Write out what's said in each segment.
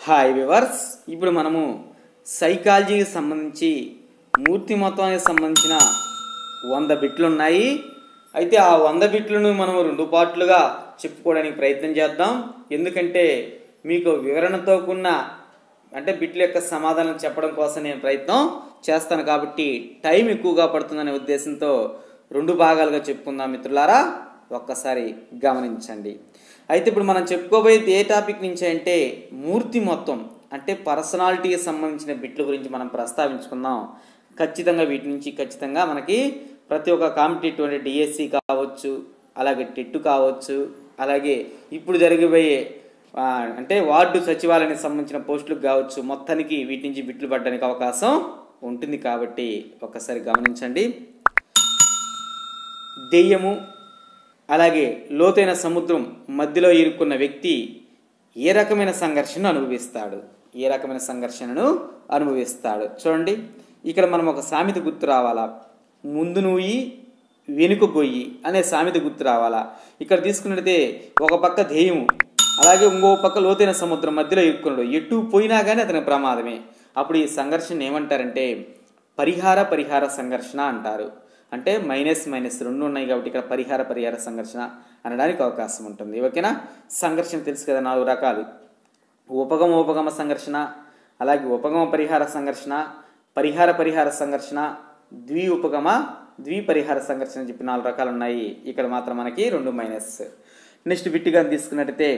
hi viewers ఇప్పుడు మనము సైకాలజీకి సంబంధించి మూర్తి మొత్తానికి సంబంధించిన వంద బిట్లు ఉన్నాయి అయితే ఆ వంద బిట్లను మనం రెండు పార్ట్లుగా చెప్పుకోవడానికి ప్రయత్నం చేద్దాం ఎందుకంటే మీకు వివరణతో కూడిన అంటే బిట్ల యొక్క సమాధానం చెప్పడం కోసం నేను ప్రయత్నం చేస్తాను కాబట్టి టైం ఎక్కువగా పడుతుందనే ఉద్దేశంతో రెండు భాగాలుగా చెప్పుకుందాం మిత్రులారా ఒక్కసారి గమనించండి అయితే ఇప్పుడు మనం చెప్పుకోబోయేది ఏ టాపిక్ నుంచి అంటే మూర్తి మొత్తం అంటే పర్సనాలిటీకి సంబంధించిన బిట్ల గురించి మనం ప్రస్తావించుకుందాం ఖచ్చితంగా వీటి నుంచి ఖచ్చితంగా మనకి ప్రతి ఒక్క కాంపిటేటివ్ అంటే డిఎస్సి కావచ్చు అలాగే టెట్ కావచ్చు అలాగే ఇప్పుడు జరగబోయే ఆ, అంటే వార్డు సచివాలయానికి సంబంధించిన పోస్టులకు కావచ్చు మొత్తానికి వీటి నుంచి బిట్లు పడడానికి అవకాశం ఉంటుంది కాబట్టి ఒక్కసారి గమనించండి దెయ్యము అలాగే లోతైన సముద్రం మధ్యలో ఇరుక్కున్న వ్యక్తి ఏ రకమైన సంఘర్షణను అనుభవిస్తాడు ఏ రకమైన సంఘర్షణను అనుభవిస్తాడు చూడండి ఇక్కడ మనం ఒక సామెత గుర్తు రావాలా ముందు నువ్వు వెనుక గొయ్యి అనే సామెత గుర్తు రావాలా ఇక్కడ తీసుకున్నట్లయితే ఒక పక్క ధ్యేయము అలాగే ఇంకో పక్క లోతైన సముద్రం మధ్యలో ఇరుక్కున్నాడు ఎటు పోయినా కానీ అతని ప్రమాదమే అప్పుడు ఈ సంఘర్షణ ఏమంటారంటే పరిహార పరిహార సంఘర్షణ అంటారు అంటే మైనస్ మైనస్ రెండు ఉన్నాయి కాబట్టి ఇక్కడ పరిహార పరిహార సంఘర్షణ అనడానికి అవకాశం ఉంటుంది ఓకేనా సంఘర్షణ తెలుసు కదా నాలుగు రకాలు ఉపగమ ఉపగమ సంఘర్షణ అలాగే ఉపగమ పరిహార సంఘర్షణ పరిహార పరిహార సంఘర్షణ ద్వి ఉపగమ ద్వి పరిహార సంఘర్షణ చెప్పి నాలుగు రకాలు ఉన్నాయి ఇక్కడ మాత్రం మనకి రెండు మైనస్ నెక్స్ట్ బిట్టిగా తీసుకున్నట్టయితే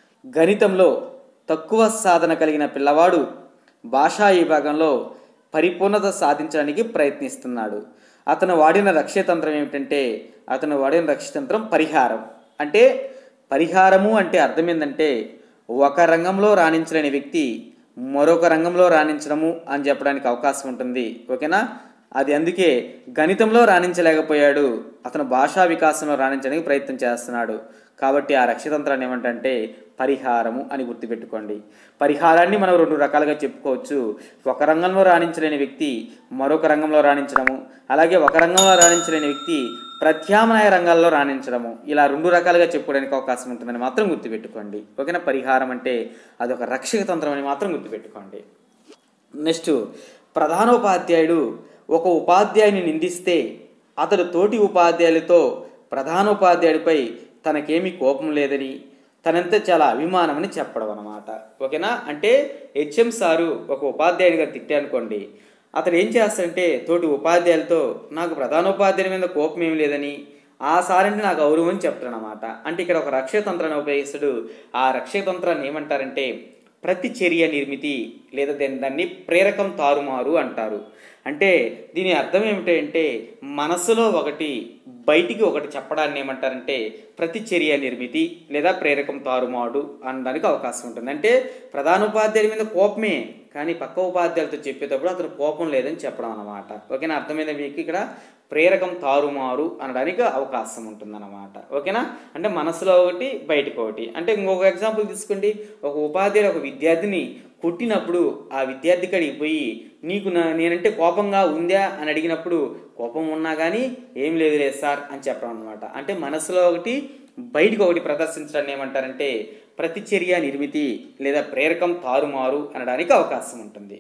గణితంలో తక్కువ సాధన కలిగిన పిల్లవాడు భాషా విభాగంలో పరిపూర్ణత సాధించడానికి ప్రయత్నిస్తున్నాడు అతను వాడిన రక్షతంత్రం ఏమిటంటే అతను వాడిన రక్షతంత్రం పరిహారం అంటే పరిహారము అంటే అర్థం ఏంటంటే ఒక రంగంలో రాణించలేని వ్యక్తి మరొక రంగంలో రాణించడము అని చెప్పడానికి అవకాశం ఉంటుంది ఓకేనా అది అందుకే గణితంలో రాణించలేకపోయాడు అతను భాషా వికాసంలో రాణించడానికి ప్రయత్నం చేస్తున్నాడు కాబట్టి ఆ రక్షతంత్రాన్ని ఏమంటే పరిహారము అని గుర్తుపెట్టుకోండి పరిహారాన్ని మనం రెండు రకాలుగా చెప్పుకోవచ్చు ఒక రంగంలో రాణించలేని వ్యక్తి మరొక రంగంలో రాణించడము అలాగే ఒక రంగంలో రాణించలేని వ్యక్తి ప్రత్యామ్నాయ రంగాల్లో రాణించడము ఇలా రెండు రకాలుగా చెప్పుకోవడానికి అవకాశం ఉంటుందని మాత్రం గుర్తుపెట్టుకోండి ఓకేనా పరిహారం అంటే అదొక రక్షక తంత్రం అని మాత్రం గుర్తుపెట్టుకోండి నెక్స్ట్ ప్రధానోపాధ్యాయుడు ఒక ఉపాధ్యాయుని నిందిస్తే అతడు తోటి ఉపాధ్యాయులతో ప్రధానోపాధ్యాయుడిపై తనకేమీ కోపం లేదని తనంతా చాలా అభిమానమని చెప్పడం అనమాట ఓకేనా అంటే హెచ్ఎం సారు ఒక ఉపాధ్యాయుడిగా తిట్టానుకోండి అతడు ఏం చేస్తాడంటే తోటి ఉపాధ్యాయులతో నాకు ప్రధానోపాధ్యాయుడి మీద కోపం ఏం లేదని ఆ సార్ అంటే నాకు గౌరవం అని చెప్తాడనమాట అంటే ఇక్కడ ఒక రక్షతంత్రాన్ని ఉపయోగిస్తాడు ఆ రక్షతంత్రాన్ని ఏమంటారంటే ప్రతి చర్య నిర్మితి లేదా దాన్ని దాన్ని ప్రేరకం తారుమారు అంటారు అంటే దీని అర్థం ఏమిటంటే మనసులో ఒకటి బయటికి ఒకటి చెప్పడాన్ని ఏమంటారంటే ప్రతిచర్య నిర్మితి లేదా ప్రేరకం తారుమాడు అనడానికి అవకాశం ఉంటుంది అంటే ప్రధాన ఉపాధ్యాయుడి మీద కోపమే కానీ పక్క ఉపాధ్యాయులతో చెప్పేటప్పుడు అతను కోపం లేదని చెప్పడం అనమాట ఓకేనా అర్థమైందా మీకు ఇక్కడ ప్రేరకం తారుమారు అనడానికి అవకాశం ఉంటుందన్నమాట ఓకేనా అంటే మనసులో ఒకటి బయటకు ఒకటి అంటే ఇంకొక ఎగ్జాంపుల్ తీసుకోండి ఒక ఉపాధ్యాయుడు ఒక విద్యార్థిని కొట్టినప్పుడు ఆ విద్యార్థి కాడికి పోయి నీకు నా నేనంటే కోపంగా ఉందా అని అడిగినప్పుడు కోపం ఉన్నా కానీ ఏం లేదు లేదు సార్ అని చెప్పడం అనమాట అంటే మనసులో ఒకటి బయటకు ఒకటి ప్రదర్శించడాన్ని ఏమంటారంటే ప్రతిచర్య నిర్మితి లేదా ప్రేరకం తారుమారు అనడానికి అవకాశం ఉంటుంది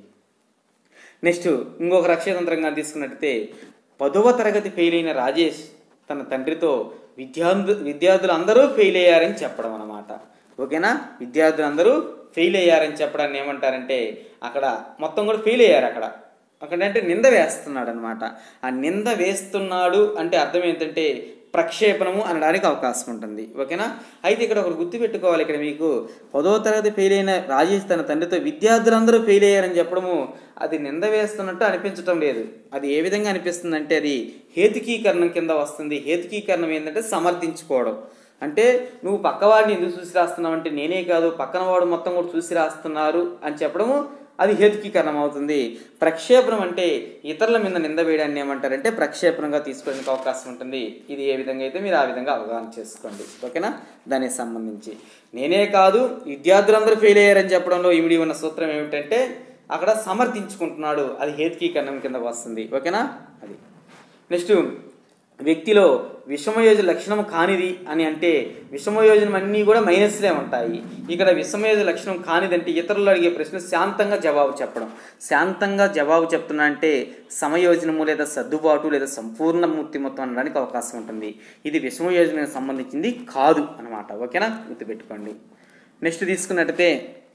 నెక్స్ట్ ఇంకొక రక్షతంత్రంగా తీసుకున్నట్టయితే పదవ తరగతి ఫెయిల్ అయిన రాజేష్ తన తండ్రితో విద్యార్థు విద్యార్థులు అందరూ ఫెయిల్ అయ్యారని చెప్పడం అనమాట ఓకేనా విద్యార్థులందరూ ఫెయిల్ అయ్యారని చెప్పడాన్ని ఏమంటారంటే అక్కడ మొత్తం కూడా ఫెయిల్ అయ్యారు అక్కడ అక్కడ అంటే నింద వేస్తున్నాడు అనమాట ఆ నింద వేస్తున్నాడు అంటే అర్థం ఏంటంటే ప్రక్షేపణము అనడానికి అవకాశం ఉంటుంది ఓకేనా అయితే ఇక్కడ ఒకరు గుర్తుపెట్టుకోవాలి ఇక్కడ మీకు పదో తరగతి ఫెయిల్ అయిన రాజేష్ తన తండ్రితో విద్యార్థులందరూ ఫెయిల్ అయ్యారని చెప్పడము అది నింద వేస్తున్నట్టు అనిపించడం లేదు అది ఏ విధంగా అనిపిస్తుంది అంటే అది హేతుకీకరణం కింద వస్తుంది హేతుకీకరణం ఏంటంటే సమర్థించుకోవడం అంటే నువ్వు పక్కవాడిని ఎందుకు చూసి రాస్తున్నావు అంటే నేనే కాదు పక్కన వాడు మొత్తం కూడా చూసి రాస్తున్నారు అని చెప్పడము అది హేతుకీకరణం అవుతుంది ప్రక్షేపణం అంటే ఇతరుల మీద నింద వేయడాన్ని ఏమంటారంటే ప్రక్షేపణంగా తీసుకోవడానికి అవకాశం ఉంటుంది ఇది ఏ విధంగా అయితే మీరు ఆ విధంగా అవగాహన చేసుకోండి ఓకేనా దానికి సంబంధించి నేనే కాదు విద్యార్థులందరూ ఫెయిల్ అయ్యారని చెప్పడంలో ఇమిడి ఉన్న సూత్రం ఏమిటంటే అక్కడ సమర్థించుకుంటున్నాడు అది హేతుకీకరణం కింద వస్తుంది ఓకేనా అది నెక్స్ట్ వ్యక్తిలో విషమయోజన లక్షణం కానిది అని అంటే విషమయోజనం అన్నీ కూడా మైనస్లే ఉంటాయి ఇక్కడ విషమయోజన లక్షణం కానిది అంటే ఇతరులు అడిగే ప్రశ్న శాంతంగా జవాబు చెప్పడం శాంతంగా జవాబు చెప్తున్నా అంటే సమయోజనము లేదా సర్దుబాటు లేదా సంపూర్ణ మూర్తిమత్వం అనడానికి అవకాశం ఉంటుంది ఇది విషమయోజనకు సంబంధించింది కాదు అనమాట ఓకేనా గుర్తుపెట్టుకోండి నెక్స్ట్ తీసుకున్నట్టయితే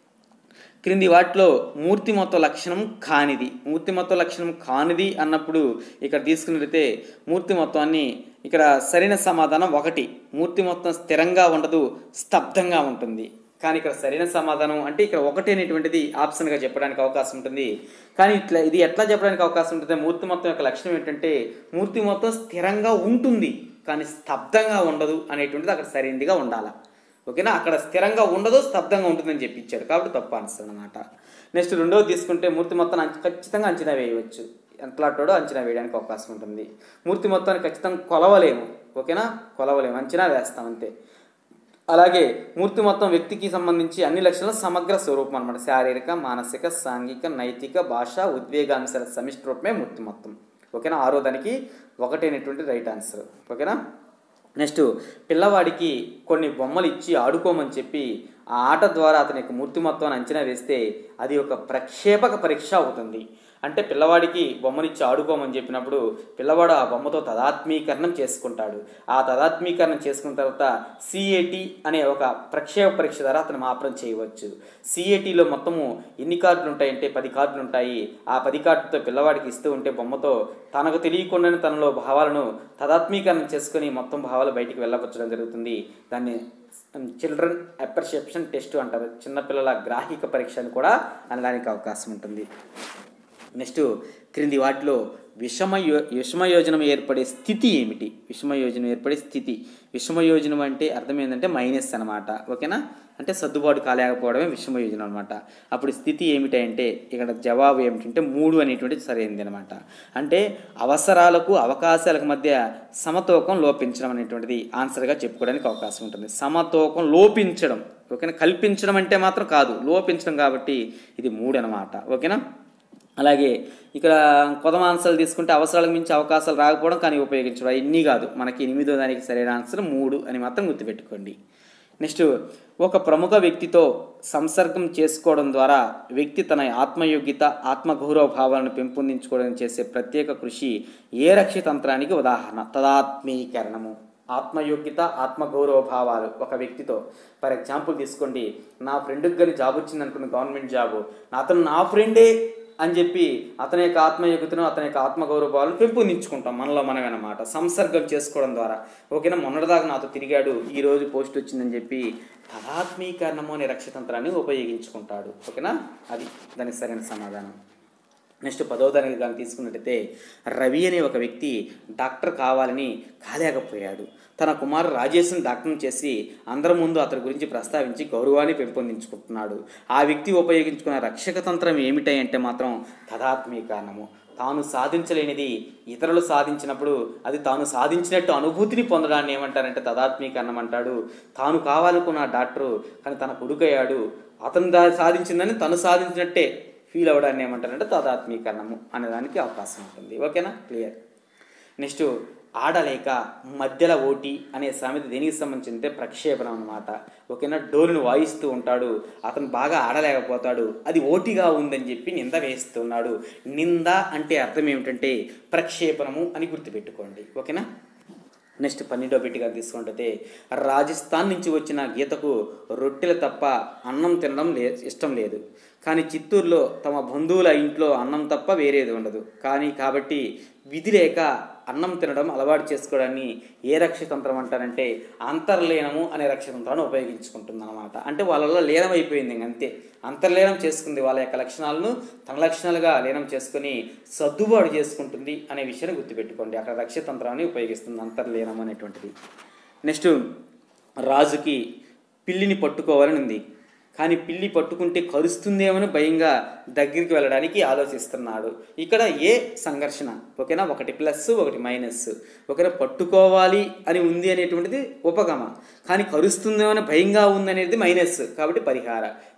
క్రింది వాటిలో మూర్తిమత్వ లక్షణం కానిది మూర్తిమత్వ లక్షణం కానిది అన్నప్పుడు ఇక్కడ తీసుకున్నట్లయితే మూర్తిమత్వాన్ని ఇక్కడ సరైన సమాధానం ఒకటి మూర్తిమత్వం స్థిరంగా ఉండదు స్తబ్దంగా ఉంటుంది కానీ ఇక్కడ సరైన సమాధానం అంటే ఇక్కడ ఒకటి అనేటువంటిది ఆప్షన్గా చెప్పడానికి అవకాశం ఉంటుంది కానీ ఇట్లా ఇది ఎట్లా చెప్పడానికి అవకాశం ఉంటుంది మూర్తిమత్వం యొక్క లక్షణం ఏంటంటే మూర్తిమత్వం స్థిరంగా ఉంటుంది కానీ స్తబ్దంగా ఉండదు అనేటువంటిది అక్కడ సరైనదిగా ఉండాలి ఓకేనా అక్కడ స్థిరంగా ఉండదు స్తబ్దంగా ఉంటుందని చెప్పి ఇచ్చాడు కాబట్టి తప్పు ఆన్సర్ అనమాట నెక్స్ట్ రెండోది తీసుకుంటే మూర్తి మొత్తాన్ని అంచ- ఖచ్చితంగా అంచనా వేయవచ్చు ఎంతలాంటోడో అంచనా వేయడానికి అవకాశం ఉంటుంది మూర్తి మొత్తాన్ని ఖచ్చితంగా కొలవలేము ఓకేనా కొలవలేము అంచనా వేస్తాం అంతే అలాగే మూర్తి మొత్తం వ్యక్తికి సంబంధించి అన్ని లక్షణాల సమగ్ర స్వరూపం అనమాట శారీరక మానసిక సాంఘిక నైతిక భాష ఉద్వేగాంశాల సమిష్టి రూపమే మూర్తి మొత్తం ఓకేనా ఆరో దానికి ఒకటైనటువంటి రైట్ ఆన్సర్ ఓకేనా నెక్స్ట్ పిల్లవాడికి కొన్ని బొమ్మలు ఇచ్చి ఆడుకోమని చెప్పి ఆ ఆట ద్వారా అతని యొక్క మూర్తిమత్వాన్ని అంచనా వేస్తే అది ఒక ప్రక్షేపక పరీక్ష అవుతుంది అంటే పిల్లవాడికి బొమ్మనిచ్చి ఆడుకోమని చెప్పినప్పుడు పిల్లవాడు ఆ బొమ్మతో తదాత్మీకరణం చేసుకుంటాడు ఆ తదాత్మీకరణం చేసుకున్న తర్వాత సిఏటి అనే ఒక ప్రక్షేప పరీక్ష ద్వారా అతను మాపనం చేయవచ్చు సిఏటిలో మొత్తము ఎన్ని కార్డులు ఉంటాయంటే పది కార్డులు ఉంటాయి ఆ పది కార్డులతో పిల్లవాడికి ఇస్తూ ఉంటే బొమ్మతో తనకు తెలియకుండానే తనలో భావాలను తదాత్మీకరణం చేసుకొని మొత్తం భావాలు బయటికి వెళ్ళపరచడం జరుగుతుంది దాన్ని చిల్డ్రన్ అప్రిషియేషన్ టెస్ట్ అంటారు చిన్నపిల్లల గ్రాహిక పరీక్ష అని కూడా అనడానికి అవకాశం ఉంటుంది నెక్స్ట్ క్రింది వాటిలో విషమయో విషమయోజనం ఏర్పడే స్థితి ఏమిటి విషమయోజనం ఏర్పడే స్థితి విషమయోజనం అంటే అర్థం ఏంటంటే మైనస్ అనమాట ఓకేనా అంటే సర్దుబాటు కాలేకపోవడమే విషమయోజనం అనమాట అప్పుడు స్థితి ఏమిటంటే ఇక్కడ జవాబు ఏమిటంటే మూడు అనేటువంటిది సరైనది అనమాట అంటే అవసరాలకు అవకాశాలకు మధ్య సమతూకం లోపించడం అనేటువంటిది ఆన్సర్గా చెప్పుకోవడానికి అవకాశం ఉంటుంది సమతూకం లోపించడం ఓకేనా కల్పించడం అంటే మాత్రం కాదు లోపించడం కాబట్టి ఇది మూడు అనమాట ఓకేనా అలాగే ఇక్కడ కొదమ ఆన్సర్లు తీసుకుంటే అవసరాలకు మించి అవకాశాలు రాకపోవడం కానీ ఉపయోగించడం ఇన్ని కాదు మనకి ఎనిమిదో దానికి సరైన ఆన్సర్ మూడు అని మాత్రం గుర్తుపెట్టుకోండి నెక్స్ట్ ఒక ప్రముఖ వ్యక్తితో సంసర్గం చేసుకోవడం ద్వారా వ్యక్తి తన ఆత్మయోగ్యత ఆత్మగౌరవ భావాలను పెంపొందించుకోవడం చేసే ప్రత్యేక కృషి ఏ రక్షితంత్రానికి ఉదాహరణ తదాత్మీకరణము ఆత్మయోగ్యత ఆత్మగౌరవ భావాలు ఒక వ్యక్తితో ఫర్ ఎగ్జాంపుల్ తీసుకోండి నా ఫ్రెండ్కి కానీ జాబ్ వచ్చింది అనుకున్న గవర్నమెంట్ జాబ్ అతను నా ఫ్రెండే అని చెప్పి అతని యొక్క ఆత్మయోగ్యతను అతని యొక్క ఆత్మగౌరవ భావాలను పెంపొందించుకుంటాం మనలో మనమే అనమాట సంసర్గం చేసుకోవడం ద్వారా ఓకేనా మొన్నటిదాకా నాతో తిరిగాడు ఈ రోజు పోస్ట్ వచ్చిందని చెప్పి తదాత్మీకరణము అనే రక్షతంత్రాన్ని ఉపయోగించుకుంటాడు ఓకేనా అది దానికి సరైన సమాధానం నెక్స్ట్ పదో తరగతి కానీ తీసుకున్నట్టయితే రవి అనే ఒక వ్యక్తి డాక్టర్ కావాలని కాలేకపోయాడు తన కుమారు రాజేష్ను డాక్టర్ చేసి అందరి ముందు అతని గురించి ప్రస్తావించి గౌరవాన్ని పెంపొందించుకుంటున్నాడు ఆ వ్యక్తి ఉపయోగించుకున్న రక్షక తంత్రం ఏమిటాయి అంటే మాత్రం తదాత్మీకరణము తాను సాధించలేనిది ఇతరులు సాధించినప్పుడు అది తాను సాధించినట్టు అనుభూతిని పొందడాన్ని ఏమంటారంటే తదాత్మీకరణం అంటాడు తాను కావాలనుకున్న డాక్టరు కానీ తన కొడుకయ్యాడు అతను దా సాధించిందని తను సాధించినట్టే ఫీల్ అవ్వడాన్ని ఏమంటారంటే తదాత్మీకరణము అనేదానికి అవకాశం ఉంటుంది ఓకేనా క్లియర్ నెక్స్ట్ ఆడలేక మధ్యల ఓటి అనే సామెత దేనికి సంబంధించిందంటే ప్రక్షేపణం అనమాట ఓకేనా డోలును వాయిస్తూ ఉంటాడు అతను బాగా ఆడలేకపోతాడు అది ఓటిగా ఉందని చెప్పి నింద వేస్తున్నాడు నింద అంటే అర్థం ఏమిటంటే ప్రక్షేపణము అని గుర్తుపెట్టుకోండి ఓకేనా నెక్స్ట్ పన్నెండో పెట్టిగా తీసుకుంటే రాజస్థాన్ నుంచి వచ్చిన గీతకు రొట్టెలు తప్ప అన్నం తినడం లే ఇష్టం లేదు కానీ చిత్తూరులో తమ బంధువుల ఇంట్లో అన్నం తప్ప వేరేది ఉండదు కానీ కాబట్టి విధి లేక అన్నం తినడం అలవాటు చేసుకోవడాన్ని ఏ రక్షతంత్రం అంటారంటే అంతర్లీనము అనే రక్షతంత్రాన్ని ఉపయోగించుకుంటుంది అనమాట అంటే వాళ్ళలో లీనం అయిపోయింది ఇంక అంతే అంతర్లీనం చేసుకుంది వాళ్ళ యొక్క లక్షణాలను తన లక్షణాలుగా లీనం చేసుకొని సర్దుబాటు చేసుకుంటుంది అనే విషయాన్ని గుర్తుపెట్టుకోండి అక్కడ రక్షతంత్రాన్ని ఉపయోగిస్తుంది అంతర్లీనం అనేటువంటిది నెక్స్ట్ రాజుకి పిల్లిని పట్టుకోవాలని ఉంది కానీ పిల్లి పట్టుకుంటే కరుస్తుందేమని భయంగా దగ్గరికి వెళ్ళడానికి ఆలోచిస్తున్నాడు ఇక్కడ ఏ సంఘర్షణ ఓకేనా ఒకటి ప్లస్ ఒకటి మైనస్ ఒకటి పట్టుకోవాలి అని ఉంది అనేటువంటిది ఉపగమ కానీ కరుస్తుందేమో అని భయంగా ఉంది అనేది మైనస్ కాబట్టి పరిహార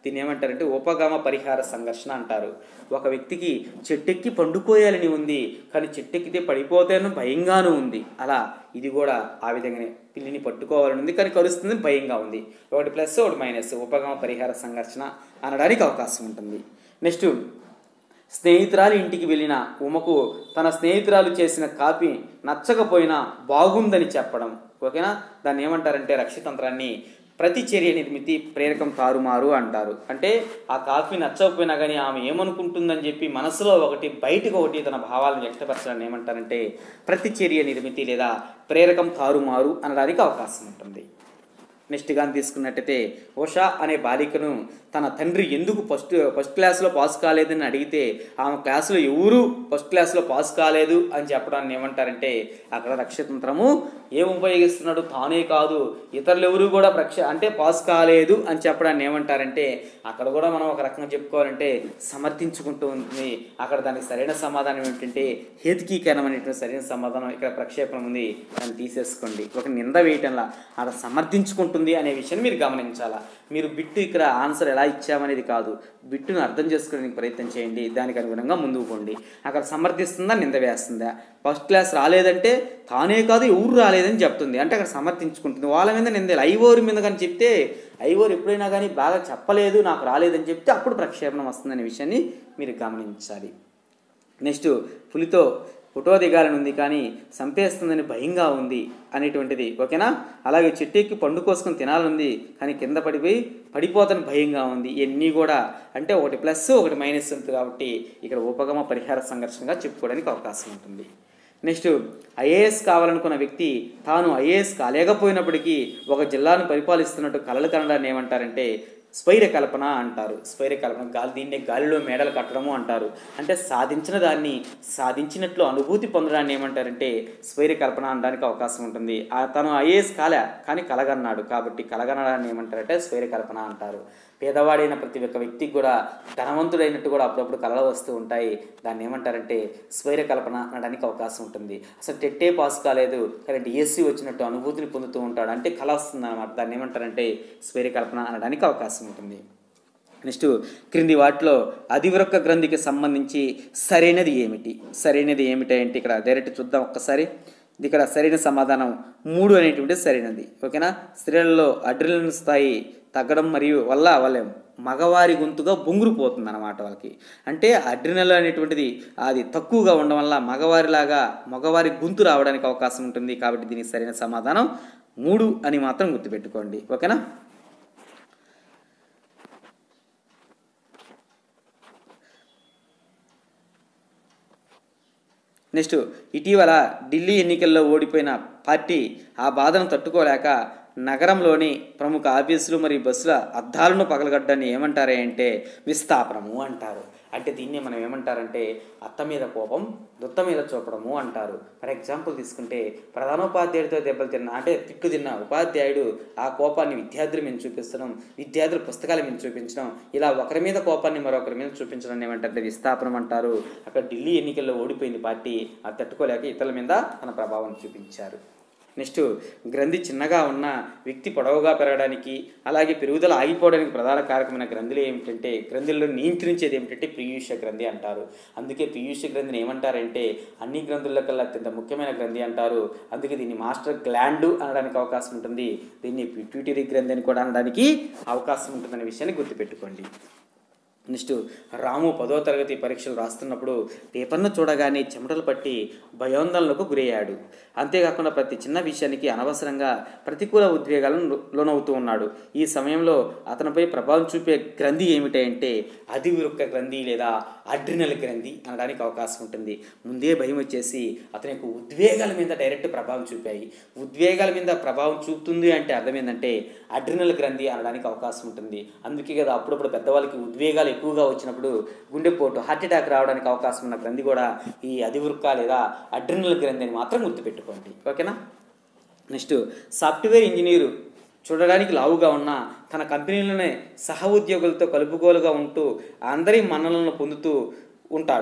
దీన్ని ఏమంటారంటే ఉపగమ పరిహార సంఘర్షణ అంటారు ఒక వ్యక్తికి చెట్టెక్కి పండుకోయాలని ఉంది కానీ చెట్టెక్కితే పడిపోతాను భయంగానూ ఉంది అలా ఇది కూడా ఆ విధంగానే పిల్లిని పట్టుకోవాలని ఉంది కానీ కలుస్తుంది భయంగా ఉంది ఒకటి ప్లస్ ఒకటి మైనస్ ఉపగమ పరిహార సంఘర్షణ అనడానికి అవకాశం ఉంటుంది నెక్స్ట్ స్నేహితురాలు ఇంటికి వెళ్ళిన ఉమకు తన స్నేహితురాలు చేసిన కాపీ నచ్చకపోయినా బాగుందని చెప్పడం ఓకేనా దాన్ని ఏమంటారంటే రక్షితంత్రాన్ని ప్రతిచర్య నిర్మితి ప్రేరకం తారుమారు అంటారు అంటే ఆ కాఫీ నచ్చకపోయినా కానీ ఆమె ఏమనుకుంటుందని చెప్పి మనసులో ఒకటి బయటకు ఒకటి తన భావాలను వ్యక్తపరచడాన్ని ఏమంటారంటే ప్రతిచర్య నిర్మితి లేదా ప్రేరకం తారుమారు అనడానికి అవకాశం ఉంటుంది నెక్స్ట్ కానీ తీసుకున్నట్టయితే ఉషా అనే బాలికను తన తండ్రి ఎందుకు ఫస్ట్ ఫస్ట్ క్లాస్లో పాస్ కాలేదని అడిగితే ఆమె క్లాసులో ఎవరు ఫస్ట్ క్లాస్లో పాస్ కాలేదు అని చెప్పడాన్ని ఏమంటారంటే అక్కడ రక్షతంత్రము ఏం ఉపయోగిస్తున్నాడు తానే కాదు ఇతరులు ఎవరు కూడా ప్రక్ష అంటే పాస్ కాలేదు అని చెప్పడాన్ని ఏమంటారంటే అక్కడ కూడా మనం ఒక రకంగా చెప్పుకోవాలంటే సమర్థించుకుంటూ ఉంది అక్కడ దానికి సరైన సమాధానం ఏంటంటే హేతుకీకరణం అనేటువంటి సరైన సమాధానం ఇక్కడ ప్రక్షేపణ ఉంది దాన్ని తీసేసుకోండి ఒక నింద వేయటంలా అక్కడ సమర్థించుకుంటుంది అనే విషయాన్ని మీరు గమనించాలా మీరు బిట్టు ఇక్కడ ఆన్సర్ ఎలా ఇచ్చామనేది కాదు బిట్టును అర్థం చేసుకోవడానికి ప్రయత్నం చేయండి దానికి అనుగుణంగా ముందుకు పోండి అక్కడ సమర్థిస్తుందా నింద వేస్తుందా ఫస్ట్ క్లాస్ రాలేదంటే తానే కాదు ఎవరు రాలేదని చెప్తుంది అంటే అక్కడ సమర్థించుకుంటుంది వాళ్ళ మీద నింద ఐవోరి మీద కానీ చెప్తే ఐవోరు ఎప్పుడైనా కానీ బాగా చెప్పలేదు నాకు రాలేదని చెప్తే అప్పుడు ప్రక్షేపణం వస్తుందనే విషయాన్ని మీరు గమనించాలి నెక్స్ట్ పులితో ఫోటో దిగాలని ఉంది కానీ చంపేస్తుందని భయంగా ఉంది అనేటువంటిది ఓకేనా అలాగే చెట్టు ఎక్కి పండు కోసుకొని తినాలనుంది కానీ కింద పడిపోయి పడిపోతని భయంగా ఉంది ఇవన్నీ కూడా అంటే ఒకటి ప్లస్ ఒకటి మైనస్ ఉంటుంది కాబట్టి ఇక్కడ ఉపగమ పరిహార సంఘర్షణగా చెప్పుకోవడానికి అవకాశం ఉంటుంది నెక్స్ట్ ఐఏఎస్ కావాలనుకున్న వ్యక్తి తాను ఐఏఎస్ కాలేకపోయినప్పటికీ ఒక జిల్లాను పరిపాలిస్తున్నట్టు కలలు కనడాన్ని ఏమంటారంటే స్వైర కల్పన అంటారు స్వైర కల్పన గాలి దీన్నే గాలిలో మేడలు కట్టడము అంటారు అంటే సాధించిన దాన్ని సాధించినట్లు అనుభూతి పొందడాన్ని ఏమంటారంటే స్వైర కల్పన అనడానికి అవకాశం ఉంటుంది ఆ తను ఐఏఎస్ కాలే కానీ కలగన్నాడు కాబట్టి కలగనడాన్ని ఏమంటారంటే స్వైర కల్పన అంటారు పేదవాడైన ప్రతి ఒక్క వ్యక్తికి కూడా ధనవంతుడైనట్టు కూడా అప్పుడప్పుడు కళలు వస్తూ ఉంటాయి దాన్ని ఏమంటారంటే స్వైర కల్పన అనడానికి అవకాశం ఉంటుంది అసలు టెట్టే పాస్ కాలేదు కానీ డిఎస్సి వచ్చినట్టు అనుభూతిని పొందుతూ ఉంటాడు అంటే కళ వస్తుంది అనమాట దాన్ని ఏమంటారంటే స్వైర కల్పన అనడానికి అవకాశం ఉంటుంది నెక్స్ట్ క్రింది వాటిలో అధివృక్క గ్రంథికి సంబంధించి సరైనది ఏమిటి సరైనది ఏమిటి అంటే ఇక్కడ డైరెక్ట్ చూద్దాం ఒక్కసారి ఇది ఇక్కడ సరైన సమాధానం మూడు అనేటువంటిది సరైనది ఓకేనా స్త్రీలలో అడ్రినల్ స్థాయి తగ్గడం మరియు వల్ల వాళ్ళ మగవారి గొంతుగా బొంగురుపోతుంది అనమాట వాళ్ళకి అంటే అడ్రినల్ అనేటువంటిది అది తక్కువగా ఉండడం వల్ల మగవారిలాగా మగవారి గొంతు రావడానికి అవకాశం ఉంటుంది కాబట్టి దీనికి సరైన సమాధానం మూడు అని మాత్రం గుర్తుపెట్టుకోండి ఓకేనా నెక్స్ట్ ఇటీవల ఢిల్లీ ఎన్నికల్లో ఓడిపోయిన పార్టీ ఆ బాధను తట్టుకోలేక నగరంలోని ప్రముఖ ఆఫీసులు మరియు బస్సుల అద్దాలను పగలగడ్డాన్ని ఏమంటారే అంటే విస్థాపనము అంటారు అంటే దీన్ని మనం ఏమంటారంటే అత్త మీద కోపం దుత్త మీద చూపడము అంటారు ఫర్ ఎగ్జాంపుల్ తీసుకుంటే ప్రధానోపాధ్యాయుడితో దెబ్బలు తిన్న అంటే తిట్టు తిన్న ఉపాధ్యాయుడు ఆ కోపాన్ని విద్యార్థుల మీద చూపించడం విద్యార్థుల పుస్తకాల మీద చూపించడం ఇలా ఒకరి మీద కోపాన్ని మరొకరి మీద చూపించడం ఏమంటారంటే విస్థాపనం అంటారు అక్కడ ఢిల్లీ ఎన్నికల్లో ఓడిపోయింది పార్టీ అది తట్టుకోలేక ఇతరుల మీద తన ప్రభావం చూపించారు నెక్స్ట్ గ్రంథి చిన్నగా ఉన్న వ్యక్తి పొడవుగా పెరగడానికి అలాగే పెరుగుదల ఆగిపోవడానికి ప్రధాన కారకమైన గ్రంథులు ఏమిటంటే గ్రంథుల్లో నియంత్రించేది ఏమిటంటే పీయూష గ్రంథి అంటారు అందుకే పీయూష గ్రంథిని ఏమంటారంటే అన్ని గ్రంథుల కల్లా అత్యంత ముఖ్యమైన గ్రంథి అంటారు అందుకే దీన్ని మాస్టర్ గ్లాండ్ అనడానికి అవకాశం ఉంటుంది దీన్ని పిట్యూటరీ గ్రంథి అని కూడా అనడానికి అవకాశం ఉంటుందనే విషయాన్ని గుర్తుపెట్టుకోండి నెక్స్ట్ రాము పదో తరగతి పరీక్షలు రాస్తున్నప్పుడు పేపర్ను చూడగానే చెమటలు పట్టి భయోందనలకు గురయ్యాడు అంతేకాకుండా ప్రతి చిన్న విషయానికి అనవసరంగా ప్రతికూల ఉద్వేగాలను లోనవుతూ ఉన్నాడు ఈ సమయంలో అతనిపై ప్రభావం చూపే గ్రంథి ఏమిటంటే అధివృక్క గ్రంథి లేదా అడ్రినల్ గ్రంథి అనడానికి అవకాశం ఉంటుంది ముందే భయం వచ్చేసి అతని యొక్క ఉద్వేగాల మీద డైరెక్ట్ ప్రభావం చూపాయి ఉద్వేగాల మీద ప్రభావం చూపుతుంది అంటే అర్థం ఏంటంటే అడ్రినల్ గ్రంథి అనడానికి అవకాశం ఉంటుంది అందుకే కదా అప్పుడప్పుడు పెద్దవాళ్ళకి ఉద్వేగాలు ఎక్కువగా వచ్చినప్పుడు గుండెపోటు హార్ట్ అటాక్ రావడానికి అవకాశం ఉన్న గ్రంథి కూడా ఈ అధివృక్క లేదా అడ్రినల్ గ్రంథి అని మాత్రం గుర్తుపెట్టుకోండి ఓకేనా నెక్స్ట్ సాఫ్ట్వేర్ ఇంజనీరు చూడడానికి లావుగా ఉన్న తన కంపెనీలోనే సహ ఉద్యోగులతో కలుపుగోలుగా ఉంటూ అందరి మన్నలను పొందుతూ ఉంటాడు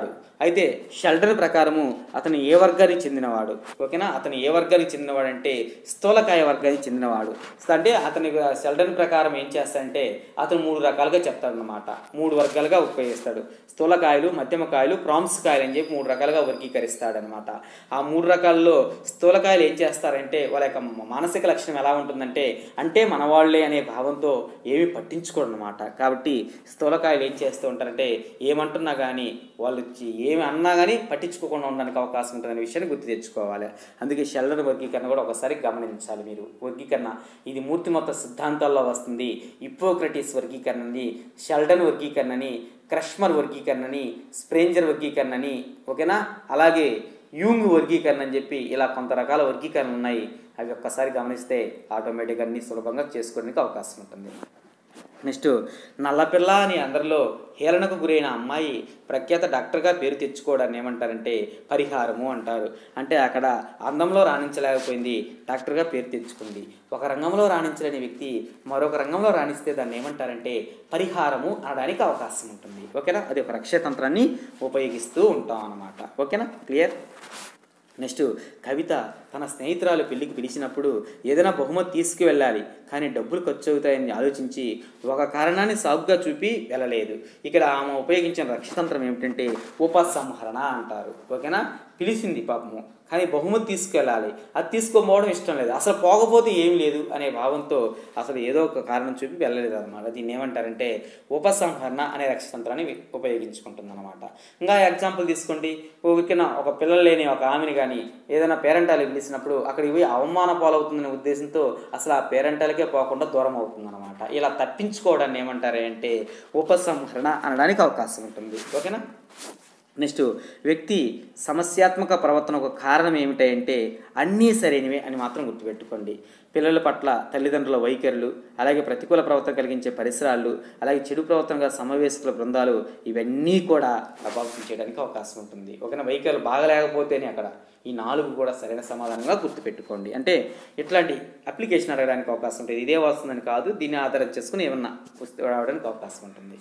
అయితే షెల్టర్ ప్రకారము అతను ఏ వర్గానికి చెందినవాడు ఓకేనా అతను ఏ వర్గానికి చెందినవాడు అంటే స్థూలకాయ వర్గానికి చెందినవాడు అంటే అతని షెల్టర్ ప్రకారం ఏం చేస్తాడంటే అతను మూడు రకాలుగా చెప్తాడనమాట మూడు వర్గాలుగా ఉపయోగిస్తాడు స్థూలకాయలు మధ్యమకాయలు ప్రామ్స్ కాయలు అని చెప్పి మూడు రకాలుగా వర్గీకరిస్తాడనమాట ఆ మూడు రకాల్లో స్థూలకాయలు ఏం చేస్తారంటే వాళ్ళ యొక్క మానసిక లక్షణం ఎలా ఉంటుందంటే అంటే మనవాళ్లే అనే భావంతో ఏమీ పట్టించుకోరు అనమాట కాబట్టి స్థూలకాయలు ఏం చేస్తూ ఉంటారంటే ఏమంటున్నా కానీ వాళ్ళు చి- ఏమి అన్నా కానీ పట్టించుకోకుండా ఉండడానికి అవకాశం ఉంటుందనే విషయాన్ని గుర్తు తెచ్చుకోవాలి అందుకే షెల్లర్ వర్గీకరణ కూడా ఒకసారి గమనించాలి మీరు వర్గీకరణ ఇది మూర్తిమత్త సిద్ధాంతాల్లో వస్తుంది ఇప్పోక్రటిస్ వర్గీకరణని షెల్డన్ వర్గీకరణని క్రష్మర్ వర్గీకరణని స్ప్రేంజర్ వర్గీకరణని ఓకేనా అలాగే యూంగ్ వర్గీకరణ అని చెప్పి ఇలా కొంత రకాల వర్గీకరణలు ఉన్నాయి అవి ఒక్కసారి గమనిస్తే ఆటోమేటిక్గా అన్ని సులభంగా చేసుకోవడానికి అవకాశం ఉంటుంది నెక్స్ట్ నల్లపిల్ల అని అందరిలో హేళనకు గురైన అమ్మాయి ప్రఖ్యాత డాక్టర్గా పేరు తెచ్చుకోవడాన్ని ఏమంటారంటే పరిహారము అంటారు అంటే అక్కడ అందంలో రాణించలేకపోయింది డాక్టర్గా పేరు తెచ్చుకుంది ఒక రంగంలో రాణించలేని వ్యక్తి మరొక రంగంలో రాణిస్తే దాన్ని ఏమంటారంటే పరిహారము అనడానికి అవకాశం ఉంటుంది ఓకేనా అది ఒక రక్షతంత్రాన్ని ఉపయోగిస్తూ ఉంటాం అన్నమాట ఓకేనా క్లియర్ నెక్స్ట్ కవిత తన స్నేహితురాలు పెళ్లికి పిలిచినప్పుడు ఏదైనా బహుమతి తీసుకువెళ్ళాలి కానీ డబ్బులు ఖర్చు అవుతాయని ఆలోచించి ఒక కారణాన్ని సాగుగా చూపి వెళ్ళలేదు ఇక్కడ ఆమె ఉపయోగించిన రక్షతంత్రం ఏమిటంటే ఉపసంహరణ అంటారు ఓకేనా పిలిచింది పాపము కానీ బహుమతి తీసుకెళ్ళాలి అది తీసుకోపోవడం ఇష్టం లేదు అసలు పోకపోతే ఏం లేదు అనే భావంతో అసలు ఏదో ఒక కారణం చూపి వెళ్ళలేదు అనమాట దీన్ని ఏమంటారంటే ఉపసంహరణ అనే రక్షతంత్రాన్ని ఉపయోగించుకుంటుంది అనమాట ఇంకా ఎగ్జాంపుల్ తీసుకోండి ఊరికిన ఒక పిల్లలు లేని ఒక ఆమెని కానీ ఏదైనా పేరెంటాలు పిలిచినప్పుడు అక్కడికి పోయి అవమాన పాలవుతుందనే ఉద్దేశంతో అసలు ఆ పేరెంటాలకే పోకుండా దూరం అవుతుంది అనమాట ఇలా తప్పించుకోవడాన్ని ఏమంటారు అంటే ఉపసంహరణ అనడానికి అవకాశం ఉంటుంది ఓకేనా నెక్స్ట్ వ్యక్తి సమస్యాత్మక ప్రవర్తనకు కారణం ఏమిటంటే అన్నీ సరైనవే అని మాత్రం గుర్తుపెట్టుకోండి పిల్లల పట్ల తల్లిదండ్రుల వైఖరులు అలాగే ప్రతికూల ప్రవర్తన కలిగించే పరిసరాలు అలాగే చెడు ప్రవర్తనగా సమావేశకుల బృందాలు ఇవన్నీ కూడా ప్రభావితం చేయడానికి అవకాశం ఉంటుంది ఓకేనా వైఖరులు బాగలేకపోతేనే అక్కడ ఈ నాలుగు కూడా సరైన సమాధానంగా గుర్తుపెట్టుకోండి అంటే ఇట్లాంటి అప్లికేషన్ అడగడానికి అవకాశం ఉంటుంది ఇదే వస్తుందని కాదు దీన్ని ఆధారం చేసుకుని ఏమన్నా పుస్తకం రావడానికి అవకాశం ఉంటుంది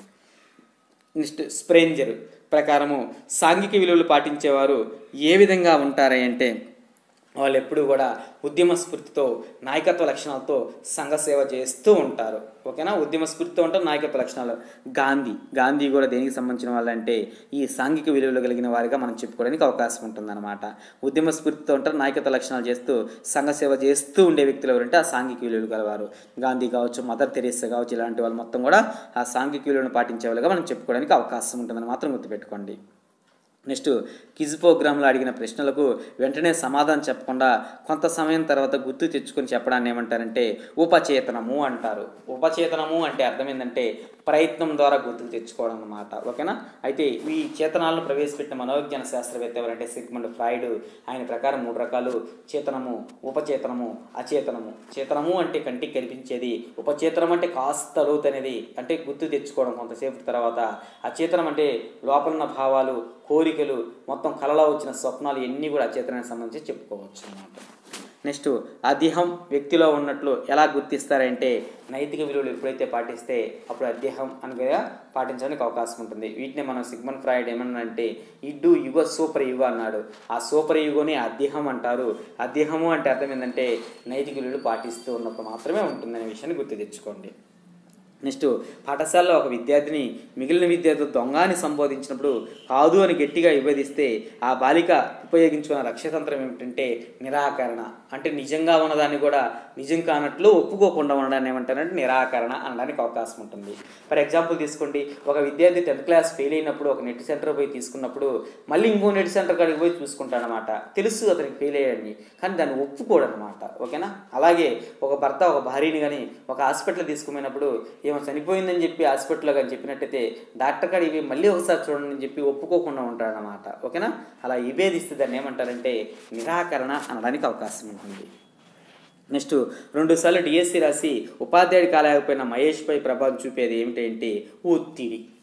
నెక్స్ట్ స్ప్రేంజర్ ప్రకారము సాంఘిక విలువలు పాటించేవారు ఏ విధంగా ఉంటారు అంటే వాళ్ళు ఎప్పుడూ కూడా ఉద్యమ స్ఫూర్తితో నాయకత్వ లక్షణాలతో సంఘ సేవ చేస్తూ ఉంటారు ఓకేనా ఉద్యమ స్ఫూర్తితో ఉంటారు నాయకత్వ లక్షణాలు గాంధీ గాంధీ కూడా దేనికి సంబంధించిన వాళ్ళంటే ఈ సాంఘిక విలువలు కలిగిన వారిగా మనం చెప్పుకోవడానికి అవకాశం ఉంటుందన్నమాట ఉద్యమ స్ఫూర్తితో ఉంటారు నాయకత్వ లక్షణాలు చేస్తూ సంఘ సేవ చేస్తూ ఉండే వ్యక్తులు ఎవరంటే ఆ సాంఘిక విలువలు గలవారు గాంధీ కావచ్చు మదర్ తెరేసా కావచ్చు ఇలాంటి వాళ్ళు మొత్తం కూడా ఆ సాంఘిక విలువలను పాటించే వాళ్ళుగా మనం చెప్పుకోవడానికి అవకాశం ఉంటుందని మాత్రం గుర్తుపెట్టుకోండి నెక్స్ట్ క్విజ్ ప్రోగ్రాంలో అడిగిన ప్రశ్నలకు వెంటనే సమాధానం చెప్పకుండా కొంత సమయం తర్వాత గుర్తు తెచ్చుకొని చెప్పడాన్ని ఏమంటారంటే ఉపచేతనము అంటారు ఉపచేతనము అంటే అర్థం ఏంటంటే ప్రయత్నం ద్వారా గుర్తుకు తెచ్చుకోవడం అన్నమాట ఓకేనా అయితే ఈ చేతనాలను ప్రవేశపెట్టిన మనోవిజ్ఞాన శాస్త్రవేత్త ఎవరంటే సిగ్మండ్ ఫ్రాయిడ్ ఆయన ప్రకారం మూడు రకాలు చేతనము ఉపచేతనము అచేతనము చేతనము అంటే కంటికి కనిపించేది ఉపచేతనం అంటే కాస్త లోతనేది అంటే గుర్తు తెచ్చుకోవడం కొంతసేపు తర్వాత అచేతనం అంటే లోపలున్న భావాలు కోరికలు మొత్తం కలలో వచ్చిన స్వప్నాలు ఇవన్నీ కూడా అచేతనానికి సంబంధించి చెప్పుకోవచ్చు అన్నమాట నెక్స్ట్ అదేహం వ్యక్తిలో ఉన్నట్లు ఎలా గుర్తిస్తారంటే నైతిక విలువలు ఎప్పుడైతే పాటిస్తే అప్పుడు అదేహం అనగా పాటించడానికి అవకాశం ఉంటుంది వీటిని మనం సిగ్మన్ ఫ్రాయిడ్ ఏమన్నాడంటే ఇడ్డు యుగ సూపర్ యుగ అన్నాడు ఆ సూపర్ యుగని అదేహం అంటారు అదేహము అంటే అర్థం ఏంటంటే నైతిక విలువలు పాటిస్తూ ఉన్నప్పుడు మాత్రమే ఉంటుందనే విషయాన్ని గుర్తు తెచ్చుకోండి నెక్స్ట్ పాఠశాలలో ఒక విద్యార్థిని మిగిలిన విద్యార్థులు దొంగ అని సంబోధించినప్పుడు కాదు అని గట్టిగా విభేదిస్తే ఆ బాలిక ఉపయోగించుకున్న రక్షతంత్రం ఏమిటంటే నిరాకరణ అంటే నిజంగా ఉన్నదాన్ని కూడా నిజం కానట్లు ఒప్పుకోకుండా ఉండడాన్ని ఏమంటారంటే నిరాకరణ అనడానికి అవకాశం ఉంటుంది ఫర్ ఎగ్జాంపుల్ తీసుకోండి ఒక విద్యార్థి టెన్త్ క్లాస్ ఫెయిల్ అయినప్పుడు ఒక నెట్ సెంటర్ పోయి తీసుకున్నప్పుడు మళ్ళీ ఇంకో నెట్ సెంటర్ కాడికి పోయి చూసుకుంటాడనమాట తెలుసు అతనికి ఫెయిల్ అయ్యాడని కానీ దాన్ని ఒప్పుకోడు అనమాట ఓకేనా అలాగే ఒక భర్త ఒక భార్యని కానీ ఒక హాస్పిటల్ తీసుకుపోయినప్పుడు ఏమో చనిపోయిందని చెప్పి హాస్పిటల్లో కానీ చెప్పినట్టయితే డాక్టర్ కాడ ఇవి మళ్ళీ ఒకసారి చూడండి అని చెప్పి ఒప్పుకోకుండా ఉంటాడనమాట ఓకేనా అలా విభేదిస్తే దాన్ని ఏమంటారంటే నిరాకరణ అనడానికి అవకాశం ఉంటుంది నెక్స్ట్ రెండుసార్లు డిఎస్సి రాసి ఉపాధ్యాయుడు కాలేకపోయిన మహేష్పై ప్రభావం చూపేది ఏమిటంటే ఒత్తిడి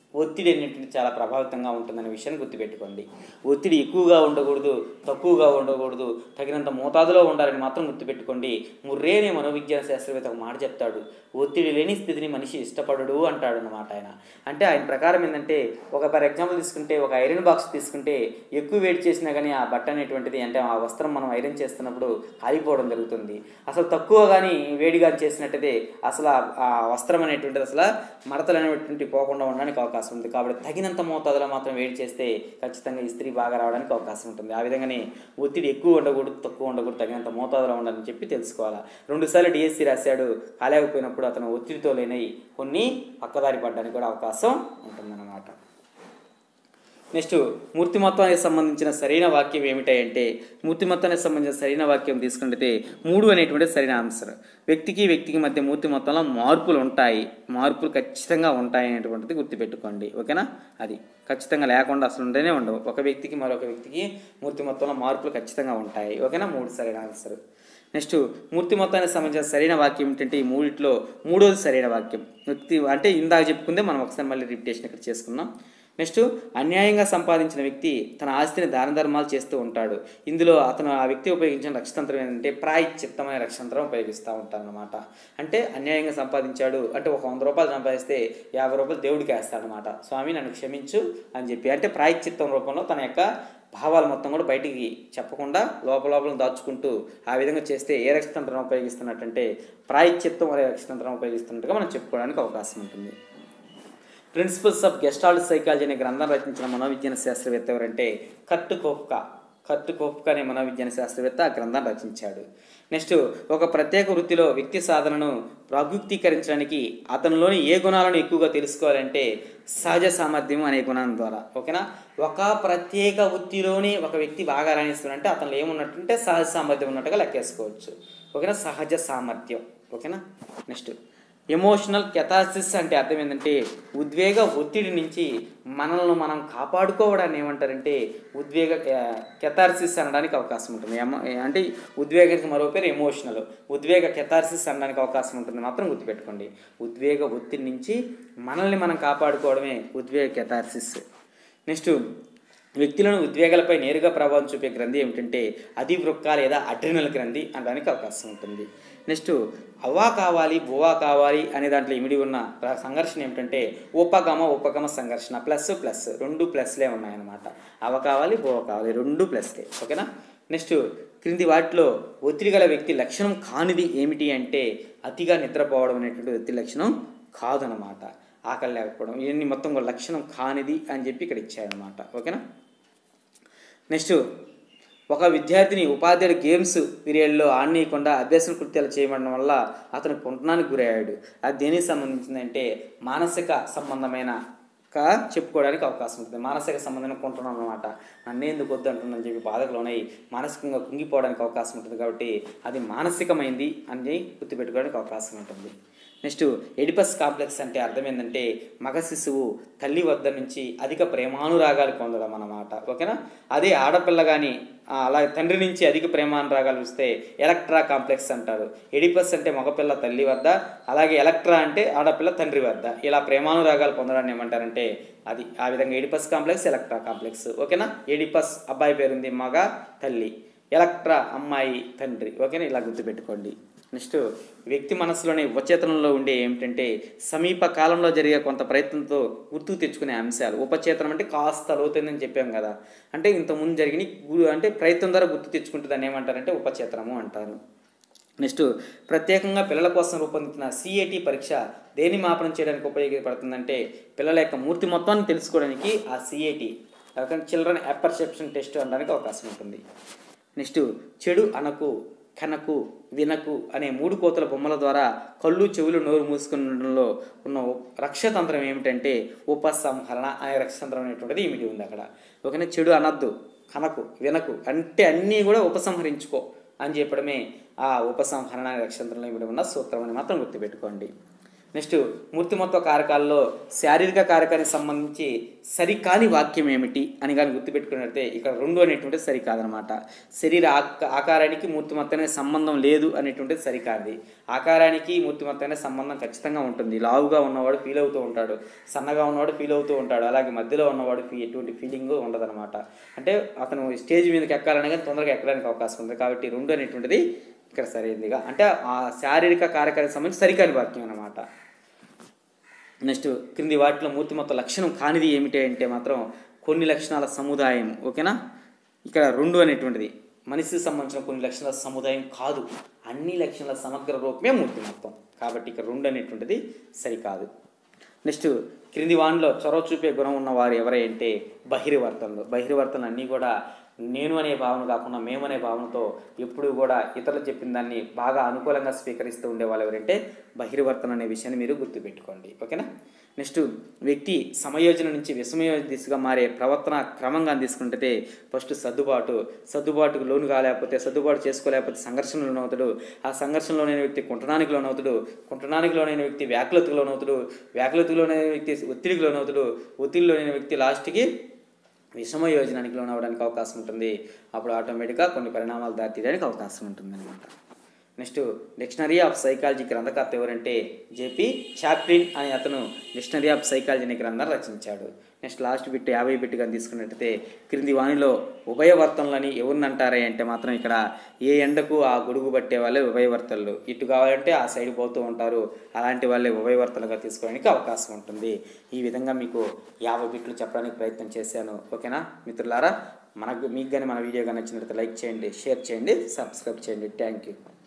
ఒత్తిడి అనేటువంటి చాలా ప్రభావితంగా ఉంటుందనే విషయాన్ని గుర్తుపెట్టుకోండి ఒత్తిడి ఎక్కువగా ఉండకూడదు తక్కువగా ఉండకూడదు తగినంత మోతాదులో ఉండాలని మాత్రం గుర్తుపెట్టుకోండి ముర్రే అనే మనోవిజ్ఞాన శాస్త్రవేత్త ఒక మాట చెప్తాడు ఒత్తిడి లేని స్థితిని మనిషి ఇష్టపడడు అంటాడు అన్నమాట ఆయన అంటే ఆయన ప్రకారం ఏంటంటే ఒక ఫర్ ఎగ్జాంపుల్ తీసుకుంటే ఒక ఐరన్ బాక్స్ తీసుకుంటే ఎక్కువ వేడి చేసినా కానీ ఆ బట్ట అనేటువంటిది అంటే ఆ వస్త్రం మనం ఐరన్ చేస్తున్నప్పుడు కాలిపోవడం జరుగుతుంది అసలు తక్కువ కానీ వేడిగా చేసినట్టయితే అసలు ఆ- ఆ వస్త్రం అనేటువంటిది అసలు మడతలు అనేటువంటి పోకుండా ఉండడానికి అవకాశం ఉంది కాబట్టి తగినంత మోతాదులో మాత్రం వేడి చేస్తే ఖచ్చితంగా ఇస్త్రీ బాగా రావడానికి అవకాశం ఉంటుంది ఆ విధంగానే ఒత్తిడి ఎక్కువ ఉండకూడదు తక్కువ ఉండకూడదు తగినంత మోతాదులో ఉండాలని చెప్పి తెలుసుకోవాలా రెండుసార్లు డిఎస్సి రాశాడు కాలేకపోయినప్పుడు అతను ఒత్తిడితో లేనై కొన్ని పక్కదారి పడడానికి కూడా అవకాశం ఉంటుందన్నమాట నెక్స్ట్ మూర్తిమత్వానికి సంబంధించిన సరైన వాక్యం ఏమిటంటే మూర్తిమత్వానికి సంబంధించిన సరైన వాక్యం తీసుకుంటే మూడు అనేటువంటిది సరైన ఆన్సర్ వ్యక్తికి వ్యక్తికి మధ్య మూర్తిమత్వంలో మార్పులు ఉంటాయి మార్పులు ఖచ్చితంగా ఉంటాయి అనేటువంటిది గుర్తుపెట్టుకోండి ఓకేనా అది ఖచ్చితంగా లేకుండా అసలు ఉండనే ఉండవు ఒక వ్యక్తికి మరొక వ్యక్తికి మూర్తిమత్వంలో మార్పులు ఖచ్చితంగా ఉంటాయి ఓకేనా మూడు సరైన ఆన్సర్ నెక్స్ట్ మూర్తి మొత్తానికి సంబంధించిన సరైన వాక్యం ఏంటంటే ఈ మూడిట్లో మూడోది సరైన వాక్యం వ్యక్తి అంటే ఇందాక చెప్పుకుందే మనం ఒకసారి మళ్ళీ రిపిటేషన్ ఇక్కడ చేసుకుందాం నెక్స్ట్ అన్యాయంగా సంపాదించిన వ్యక్తి తన ఆస్తిని దాన ధర్మాలు చేస్తూ ఉంటాడు ఇందులో అతను ఆ వ్యక్తి ఉపయోగించిన రక్షతంత్రం ఏంటంటే ప్రాయశ్చిత్తమైన రక్షతంత్రం ఉపయోగిస్తూ ఉంటారనమాట అంటే అన్యాయంగా సంపాదించాడు అంటే ఒక వంద రూపాయలు సంపాదిస్తే యాభై రూపాయలు దేవుడికి వేస్తాడనమాట స్వామి నన్ను క్షమించు అని చెప్పి అంటే ప్రాయశ్చిత్తం రూపంలో తన యొక్క భావాలు మొత్తం కూడా బయటికి చెప్పకుండా లోపల లోపల దాచుకుంటూ ఆ విధంగా చేస్తే ఏ రక్షతంత్రం ఉపయోగిస్తున్నట్టంటే ప్రాయశ్చిత్తం అనే రక్షతంత్రం ఉపయోగిస్తున్నట్టుగా మనం చెప్పుకోవడానికి అవకాశం ఉంటుంది ప్రిన్సిపల్స్ ఆఫ్ గెస్టాల్డ్ సైకాలజీ అనే గ్రంథం రచించిన మనోవిజ్ఞాన శాస్త్రవేత్త ఎవరంటే కర్ట్ కోప్కా కర్ట్ కోప్కా అనే మనోవిజ్ఞాన శాస్త్రవేత్త ఆ గ్రంథాన్ని రచించాడు నెక్స్ట్ ఒక ప్రత్యేక వృత్తిలో వ్యక్తి సాధనను ప్రగుక్తీకరించడానికి అతనిలోని ఏ గుణాలను ఎక్కువగా తెలుసుకోవాలంటే సహజ సామర్థ్యం అనే గుణం ద్వారా ఓకేనా ఒక ప్రత్యేక వృత్తిలోని ఒక వ్యక్తి బాగా రాణిస్తున్నాడంటే అతనిలో ఏమున్నట్టుంటే సహజ సామర్థ్యం ఉన్నట్టుగా లెక్కేసుకోవచ్చు ఓకేనా సహజ సామర్థ్యం ఓకేనా నెక్స్ట్ ఎమోషనల్ కెథాసిస్ అంటే అర్థం ఏంటంటే ఉద్వేగ ఒత్తిడి నుంచి మనల్ని మనం కాపాడుకోవడాన్ని ఏమంటారంటే ఉద్వేగ కెథార్సిస్ అనడానికి అవకాశం ఉంటుంది ఎమ- అంటే ఉద్వేగానికి మరో పేరు ఎమోషనల్ ఉద్వేగ కెథార్సిస్ అనడానికి అవకాశం ఉంటుంది మాత్రం గుర్తుపెట్టుకోండి ఉద్వేగ ఒత్తిడి నుంచి మనల్ని మనం కాపాడుకోవడమే ఉద్వేగ కెథార్సిస్ నెక్స్ట్ వ్యక్తులను ఉద్వేగాలపై నేరుగా ప్రభావం చూపే గ్రంథి ఏమిటంటే అధివృక్క లేదా అడ్రినల్ గ్రంథి అనడానికి అవకాశం ఉంటుంది నెక్స్ట్ అవ్వా కావాలి బువా కావాలి అనే దాంట్లో ఇమిడి ఉన్న ప్ర- సంఘర్షణ ఏమిటంటే ఉపగమ ఉపగమ సంఘర్షణ ప్లస్ ప్లస్ రెండు ప్లస్లే ఉన్నాయన్నమాట అవ కావాలి బువ కావాలి రెండు ప్లస్లే ఓకేనా నెక్స్ట్ క్రింది వాటిలో ఒత్తిడి గల వ్యక్తి లక్షణం కానిది ఏమిటి అంటే అతిగా నిద్రపోవడం అనేటువంటి వ్యక్తి లక్షణం కాదనమాట ఆకలి లేకపోవడం ఇవన్నీ మొత్తం కూడా లక్షణం కానిది అని చెప్పి ఇక్కడ ఇచ్చారనమాట ఓకేనా నెక్స్ట్ ఒక విద్యార్థిని ఉపాధ్యాయుడు గేమ్స్ పీరియడ్లో ఆడనీయకుండా అభ్యాసం కృత్యాలు చేయడం వల్ల అతను కుంటనానికి గురయ్యాడు అది దేనికి సంబంధించిందంటే మానసిక సంబంధమైన కా చెప్పుకోవడానికి అవకాశం ఉంటుంది మానసిక సంబంధమైన కుంటున్నాం అనమాట నన్ను ఎందుకు వద్దు అంటున్నాను చెప్పి బాధకు లోనై మానసికంగా కుంగిపోవడానికి అవకాశం ఉంటుంది కాబట్టి అది మానసికమైంది అని గుర్తుపెట్టుకోవడానికి అవకాశం ఉంటుంది నెక్స్ట్ ఎడిపస్ కాంప్లెక్స్ అంటే అర్థం ఏంటంటే మగ శిశువు తల్లి వద్ద నుంచి అధిక ప్రేమానురాగాలు పొందడం అన్నమాట ఓకేనా అదే ఆడపిల్ల కానీ అలాగే తండ్రి నుంచి అధిక ప్రేమానురాగాలు వస్తే ఎలక్ట్రా కాంప్లెక్స్ అంటారు ఎడిపస్ అంటే మగపిల్ల తల్లి వద్ద అలాగే ఎలక్ట్రా అంటే ఆడపిల్ల తండ్రి వద్ద ఇలా ప్రేమానురాగాలు పొందడాన్ని ఏమంటారంటే అది ఆ విధంగా ఎడిపస్ కాంప్లెక్స్ ఎలక్ట్రా కాంప్లెక్స్ ఓకేనా ఎడిపస్ అబ్బాయి పేరుంది మగ తల్లి ఎలక్ట్రా అమ్మాయి తండ్రి ఓకేనా ఇలా గుర్తుపెట్టుకోండి నెక్స్ట్ వ్యక్తి మనసులోని ఉపచేతనంలో ఉండే ఏమిటంటే సమీప కాలంలో జరిగే కొంత ప్రయత్నంతో గుర్తుకు తెచ్చుకునే అంశాలు ఉపచేతనం అంటే కాస్త లోతైందని చెప్పాం కదా అంటే ఇంతకుముందు జరిగిన గు- అంటే ప్రయత్నం ద్వారా గుర్తు తెచ్చుకుంటే దాన్ని ఏమంటారంటే ఉపచేతనము అంటారు నెక్స్ట్ ప్రత్యేకంగా పిల్లల కోసం రూపొందించిన సిఏటి పరీక్ష దేని మాపనం చేయడానికి ఉపయోగపడుతుందంటే పిల్లల యొక్క మూర్తి మొత్తాన్ని తెలుసుకోవడానికి ఆ సిఏటి చిల్డ్రన్ అపర్సెప్షన్ టెస్ట్ అనడానికి అవకాశం ఉంటుంది నెక్స్ట్ చెడు అనకు కనకు వినకు అనే మూడు కోతల బొమ్మల ద్వారా కళ్ళు చెవులు నోరు మూసుకునడంలో ఉన్న రక్షతంత్రం ఏమిటంటే ఉపసంహరణ అనే రక్షతంత్రం అనేటువంటిది ఇమిడి ఉంది అక్కడ ఓకేనా చెడు అనద్దు కనకు వినకు అంటే అన్నీ కూడా ఉపసంహరించుకో అని చెప్పడమే ఆ ఉపసంహరణ అనే రక్షతంత్రంలో ఇమిడి ఉన్న సూత్రం అని మాత్రం గుర్తుపెట్టుకోండి నెక్స్ట్ మూర్తిమత్వ కారకాల్లో శారీరక కారకానికి సంబంధించి సరికాని వాక్యం ఏమిటి అని కానీ గుర్తుపెట్టుకున్నట్లయితే ఇక్కడ రెండు అనేటువంటిది సరికాదనమాట శరీర ఆక- ఆకారానికి మూర్తిమత్వానికి సంబంధం లేదు అనేటువంటిది సరికాది ఆకారానికి మూర్తిమత్వానికి సంబంధం ఖచ్చితంగా ఉంటుంది లావుగా ఉన్నవాడు ఫీల్ అవుతూ ఉంటాడు సన్నగా ఉన్నవాడు ఫీల్ అవుతూ ఉంటాడు అలాగే మధ్యలో ఉన్నవాడు ఫీ ఎటువంటి ఫీలింగ్ ఉండదన్నమాట అంటే అతను స్టేజ్ మీదకి ఎక్కాలనే కానీ తొందరగా ఎక్కడానికి అవకాశం ఉంది కాబట్టి రెండు అనేటువంటిది ఇక్కడ సరైనదిగా అంటే ఆ శారీరక కారకానికి సంబంధించి సరికాని వాక్యం అన్నమాట నెక్స్ట్ క్రింది వాటిలో మూర్తిమత్వ లక్షణం కానిది ఏమిటి అంటే మాత్రం కొన్ని లక్షణాల సముదాయం ఓకేనా ఇక్కడ రెండు అనేటువంటిది మనిషికి సంబంధించిన కొన్ని లక్షణాల సముదాయం కాదు అన్ని లక్షణాల సమగ్ర రూపమే మూర్తిమత్వం కాబట్టి ఇక్కడ రెండు అనేటువంటిది సరికాదు నెక్స్ట్ క్రింది వానిలో చొరవ చూపే గుణం ఉన్న వారు ఎవరై అంటే బహిర్వర్తనలు బహిర్వర్తనలు అన్నీ కూడా నేను అనే భావన కాకుండా మేమనే భావనతో ఎప్పుడు కూడా ఇతరులు చెప్పిన దాన్ని బాగా అనుకూలంగా స్వీకరిస్తూ ఉండేవాళ్ళు ఎవరంటే బహిర్వర్తన అనే విషయాన్ని మీరు గుర్తుపెట్టుకోండి ఓకేనా నెక్స్ట్ వ్యక్తి సమయోజన నుంచి విషమయోజన దిశగా మారే ప్రవర్తన క్రమంగా తీసుకుంటే ఫస్ట్ సర్దుబాటు సర్దుబాటుకు లోను కాలేకపోతే సర్దుబాటు చేసుకోలేకపోతే సంఘర్షణలు లోనవుతాడు ఆ సంఘర్షణలోనైన వ్యక్తి కుంటనానికి లోనవుతాడు కుంటనానికి లోనైన వ్యక్తి వ్యాకులతకు లోనవుతాడు వ్యాకులతకు లోనైన వ్యక్తి ఒత్తిడికి లోనవుతాడు ఒత్తిడిలో లోనైన వ్యక్తి లాస్ట్కి విషమ యోజనానికి లోనవడానికి అవకాశం ఉంటుంది అప్పుడు ఆటోమేటిక్గా కొన్ని పరిణామాలు దారితీయడానికి అవకాశం ఉంటుంది అనమాట నెక్స్ట్ డిక్షనరీ ఆఫ్ సైకాలజీ గ్రంథకర్త ఎవరంటే జేపీ చాప్లిన్ అనే అతను డిక్షనరీ ఆఫ్ సైకాలజీ అనే గ్రంథాన్ని రచించాడు నెక్స్ట్ లాస్ట్ బిట్ యాభై బిట్ కానీ తీసుకున్నట్టయితే క్రింది వాణిలో ఉభయవర్తనలని ఎవరిని అంటారే అంటే మాత్రం ఇక్కడ ఏ ఎండకు ఆ గొడుగు పట్టే వాళ్ళే ఉభయవర్తనలు ఇటు కావాలంటే ఆ సైడ్ పోతూ ఉంటారు అలాంటి వాళ్ళే ఉభయవర్తనలుగా తీసుకోవడానికి అవకాశం ఉంటుంది ఈ విధంగా మీకు యాభై బిట్లు చెప్పడానికి ప్రయత్నం చేశాను ఓకేనా మిత్రులారా మనకు మీకు కానీ మన వీడియో కానీ నచ్చినట్లయితే లైక్ చేయండి షేర్ చేయండి సబ్స్క్రైబ్ చేయండి థ్యాంక్ యూ